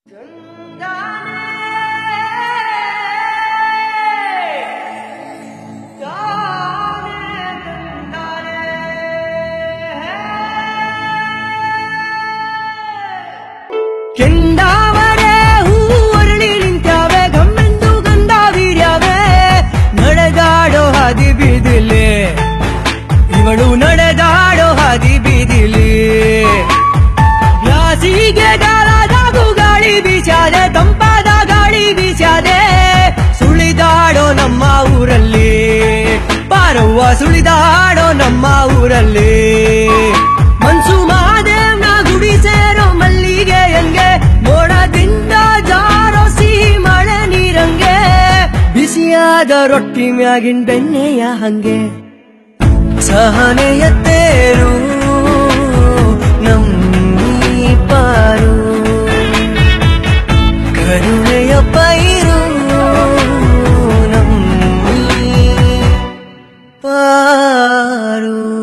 ಕೆಂಡಾವರೆ ಹೂವರಳಿ ನಿಂತ್ಯಾವೆ ಗಮ್ಮೆಂದು ಗಂಧ ವೀರ್ಯಾವೆ ನಡೆದಾಡೋ ಹಾದಿ ಬೀದಿಲಿ ಇವಳು ನಡೆದಾಡೋ ಹಾದಿ ಬೀದಿಲಿ ಬ್ಯಾಸಿಗೆ ಗಾಳದಾಗು ಗಾಳಿ ಬೀಸಾದೆ ತಂಪಾದ ಗಾಳಿ ಬೀಸಾದೆ ಸುಳಿದಾಡೋ ನಮ್ಮ ಊರಲ್ಲಿ ಪಾರವ್ವ ಸುಳಿದಾಡೋ ನಮ್ಮ ಊರಲ್ಲಿ ಮನ್ಸು ಮಾದೇವ್ನ ಗುಡಿ ಸೇರೋ ಮಲ್ಲಿಗೆ ಹಂಗೆ ಮೋಡದಿಂದ ಜಾರೋ ಸಿಹಿ ಮಳೆ ನೀರಂಗೆ ಬಿಸಿಯಾದ ರೊಟ್ಟಿ ಮ್ಯಾಗಿನ್ ಬೆಣ್ಣೆಯ ಹಂಗೆ ಸಹನೆಯ ತೇರು ನಮ್ಮಿ ಪಾರು ಕರುಣೆಯ ಪೈರು ನಮ್ಮಿ ಪಾರು